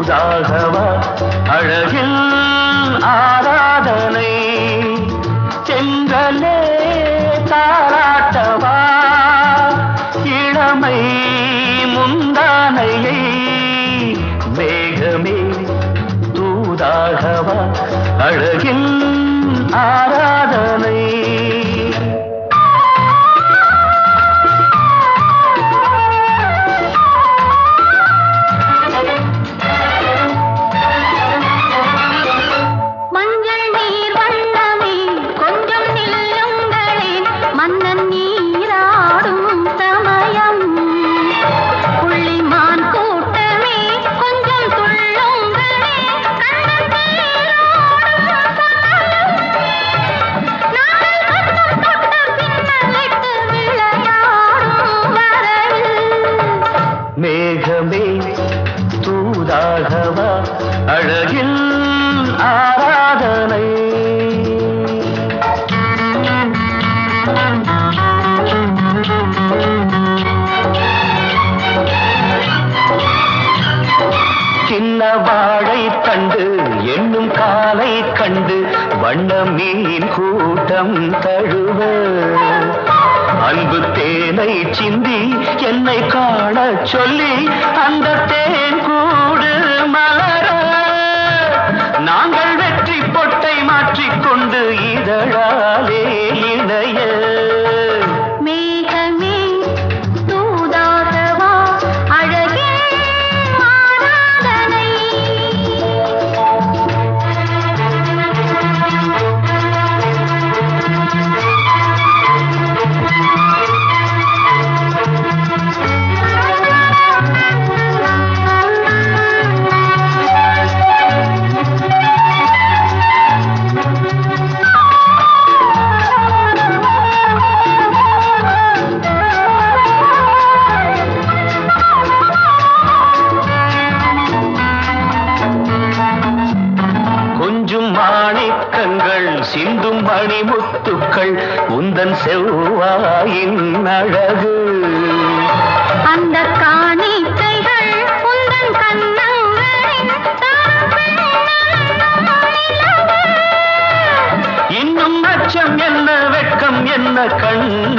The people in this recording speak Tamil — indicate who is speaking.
Speaker 1: தூதாகவா அழகில் ஆராதனை செங்கலே தாராட்டவா இளமை முந்தானையை மேகமே தூதாகவா அழகில் ஆராதனை
Speaker 2: மஞ்சள் நீர் வண்ணமே கொஞ்சம் நில்லுங்களே மன்னன் நீராடும் சமயம் புள்ளிமான் கூட்டமே கொஞ்சம் துள்ளுங்களே கண்ணன் நீராடும் சமயம் நாங்கள் கண்ணம் தொட்ட பின்னலிட்டு விளையாடும் வரவில்
Speaker 1: மேகமே தூதாகவா அழகில் ஆராதனை சின்ன வாழை கண்டு என்னும் காலை கண்டு வண்ண மீன் கூட்டம் தழுவ அன்பு தேனை சிந்தி என்னை காண சொல்லி அந்த தேன் கூடு மலர நாங்கள் வெற்றி பொட்டை மாற்றிக்கொண்டு இதழாலே இணைய
Speaker 2: மேகமே தூதாகவா அழகே ஆராதனை
Speaker 1: கொஞ்சும் மாணிக்கங்கள் சிந்தும் மணிமுத்துக்கள் உந்தன் செவ்வாயின் அழகு
Speaker 2: அந்த காணிக்கைகள் உந்தன் கண்ணங்களின்
Speaker 1: இன்னும் அச்சம் என்ன வெட்கம் என்ன கண்